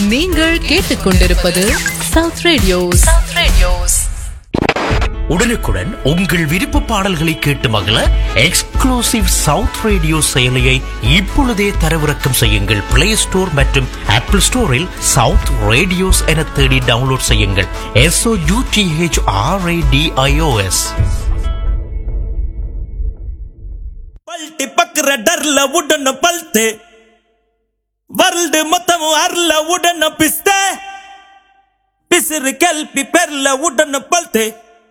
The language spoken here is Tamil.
நீங்கள் கேட்டுக்கொண்டிருப்பது சவுத் ரேடியோஸ் சவுத் ரேடியோஸ் உடனுக்குடன் உங்கள் விருப்ப பாடல்களை கேட்டு மகிழ எக்ஸ்க்ளூசிவ் சவுத் ரேடியோ செயலியை இப்பொழுதே தரவிறக்கம் செய்யுங்கள் பிளே ஸ்டோர் மற்றும் ஆப்பிள் ஸ்டோரில் சவுத் ரேடியோஸ் என தேடி டவுன்லோட் செய்யுங்கள் எஸ்ஓ யூடிஹெச் ஆர்ஏடிஐஓஎஸ் பல்ட்டி பக்குற டர்ல உடன பல்த்து ವರ್ಲ್ಡ್ ಮೊತ್ತము ಅರ್ಲ ಉಡನ ಪಿಸ್ತೆ ಪಿಸಿರು ಕೆಲ್ಪಿ ಪೆರ್ಲ ಉಡನ ಪಲ್ತೆ